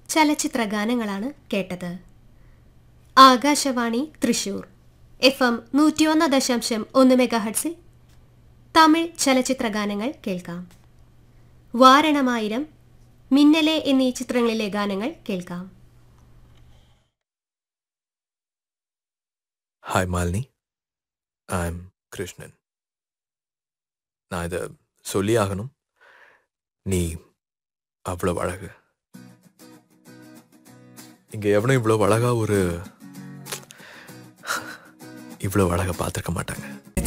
ചലച്ചിത്ര ഗാനങ്ങളാണ് കേട്ടത് ആകാശവാണി തൃശൂർ എഫ് എം നൂറ്റിയൊന്ന് ദശാംശം ഒന്ന് മെഗാഹട്സിൽ തമിഴ് ചലച്ചിത്ര ഗാനങ്ങൾ കേൾക്കാം വാരണമായിരം മിന്നലെ എന്നീ ചിത്രങ്ങളിലെ ഗാനങ്ങൾ കേൾക്കാം hi Malini I am Krishnan நான் இதை சொல்லி ஆகணும் நீ அவ்வளோ அழகு இங்கே எவனும் இவ்வளோ அழகா ஒரு இவ்வளோ அழகா பார்த்துருக்க மாட்டாங்க